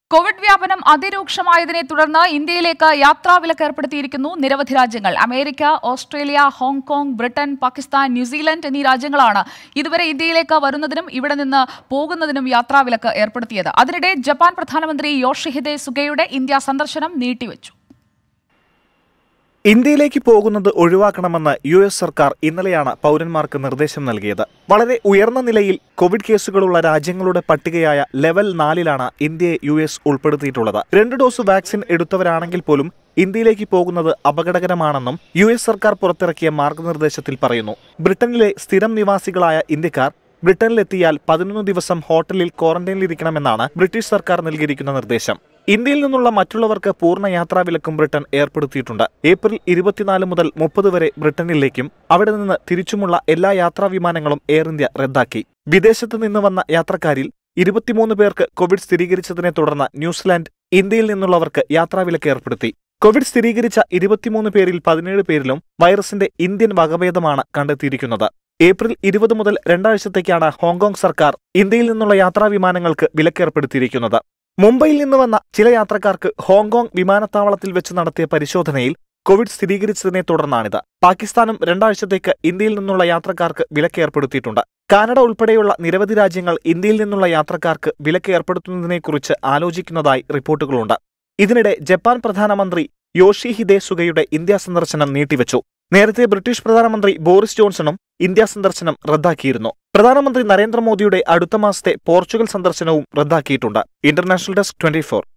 Covid വ്യാപനം അതിരൂക്ഷമായതിനെ തുടർന്ന് ഇന്ത്യയിലേക്ക് യാത്രാവിലക്ക് ഏർപ്പെടുത്തിയിരിക്കുന്നു നിരവധി രാജ്യങ്ങൾ America Australia Hong Kong Britain Pakistan New Zealand എന്നീ രാജ്യങ്ങളാണ് ഇതുവരെ ഇന്ത്യയിലേക്ക് വരുന്നതിനും ഇവിടെ നിന്ന് പോകുന്നതിനും യാത്രാവിലക്ക് ഏർപ്പെടുത്തിയത് അതിനിടെ ജപ്പാൻ പ്രധാനമന്ത്രി യോഷിഹിദെ സുഗയുടെ ഇന്ത്യ സന്ദർശനം നീട്ടിവെച്ചു ഇന്ത്യയിലേക്ക് പോകുന്നത് ഒഴിവാക്കണമെന്ന് യു എസ് സർക്കാർ ഇന്നലെയാണ് പൗരന്മാർക്ക് നിർദ്ദേശം നൽകിയത് വളരെ ഉയർന്ന നിലയിൽ കോവിഡ് കേസുകളുള്ള രാജ്യങ്ങളുടെ പട്ടികയായ ലെവൽ നാലിലാണ് ഇന്ത്യയെ യു എസ് ഉൾപ്പെടുത്തിയിട്ടുള്ളത് രണ്ട് ഡോസ് വാക്സിൻ എടുത്തവരാണെങ്കിൽ പോലും ഇന്ത്യയിലേക്ക് പോകുന്നത് അപകടകരമാണെന്നും യു എസ് സർക്കാർ പുറത്തിറക്കിയ മാർഗനിർദ്ദേശത്തിൽ പറയുന്നു ബ്രിട്ടനിലെ സ്ഥിരം നിവാസികളായ ഇന്ത്യക്കാർ ബ്രിട്ടനിലെത്തിയാൽ പതിനൊന്ന് ദിവസം ഹോട്ടലിൽ ക്വാറന്റൈനിലിരിക്കണമെന്നാണ് ബ്രിട്ടീഷ് സർക്കാർ നൽകിയിരിക്കുന്ന നിർദ്ദേശം ഇന്ത്യയിൽ നിന്നുള്ള മറ്റുള്ളവർക്ക് പൂർണ്ണ യാത്രാവിലക്കും ബ്രിട്ടൻ ഏർപ്പെടുത്തിയിട്ടുണ്ട് ഏപ്രിൽ ഇരുപത്തിനാല് മുതൽ മുപ്പത് വരെ ബ്രിട്ടനിലേക്കും അവിടെ നിന്ന് തിരിച്ചുമുള്ള എല്ലാ യാത്രാ വിമാനങ്ങളും എയർ ഇന്ത്യ റദ്ദാക്കി വിദേശത്ത് നിന്ന് വന്ന യാത്രക്കാരിൽ ഇരുപത്തിമൂന്ന് പേർക്ക് കോവിഡ് സ്ഥിരീകരിച്ചതിനെ തുടർന്ന് ന്യൂസിലാൻഡ് ഇന്ത്യയിൽ നിന്നുള്ളവർക്ക് യാത്രാവിലക്ക് ഏർപ്പെടുത്തി കോവിഡ് സ്ഥിരീകരിച്ച ഇരുപത്തിമൂന്ന് പേരിൽ പതിനേഴ് പേരിലും വൈറസിന്റെ ഇന്ത്യൻ വകഭേദമാണ് കണ്ടെത്തിയിരിക്കുന്നത് ഏപ്രിൽ ഇരുപത് മുതൽ രണ്ടാഴ്ചത്തേക്കാണ് ഹോങ്കോങ് സർക്കാർ ഇന്ത്യയിൽ നിന്നുള്ള യാത്രാ വിമാനങ്ങൾക്ക് വിലക്കേർപ്പെടുത്തിയിരിക്കുന്നത് മുംബൈയിൽ നിന്ന് വന്ന ചില യാത്രക്കാർക്ക് ഹോങ്കോങ് വിമാനത്താവളത്തിൽ വെച്ച് നടത്തിയ പരിശോധനയിൽ കോവിഡ് സ്ഥിരീകരിച്ചതിനെ തുടർന്നാണിത് പാകിസ്ഥാനും രണ്ടാഴ്ചത്തേക്ക് ഇന്ത്യയിൽ നിന്നുള്ള യാത്രക്കാർക്ക് വിലക്ക് ഏർപ്പെടുത്തിയിട്ടുണ്ട് കാനഡ ഉൾപ്പെടെയുള്ള നിരവധി രാജ്യങ്ങൾ ഇന്ത്യയിൽ നിന്നുള്ള യാത്രക്കാർക്ക് വിലക്ക് ഏർപ്പെടുത്തുന്നതിനെക്കുറിച്ച് ആലോചിക്കുന്നതായി റിപ്പോർട്ടുകളുണ്ട് ഇതിനിടെ ജപ്പാൻ പ്രധാനമന്ത്രി യോഷിഹിദെ സുഗയുടെ ഇന്ത്യ സന്ദർശനം നീട്ടിവെച്ചു നേരത്തെ ബ്രിട്ടീഷ് പ്രധാനമന്ത്രി ബോറിസ് ജോൺസണും ഇന്ത്യ സന്ദർശനം റദ്ദാക്കിയിരുന്നു പ്രധാനമന്ത്രി നരേന്ദ്രമോദിയുടെ അടുത്ത മാസത്തെ പോർച്ചുഗൽ സന്ദർശനവും റദ്ദാക്കിയിട്ടുണ്ട് ഇന്റർനാഷണൽ ഡെസ്ക് ട്വന്റി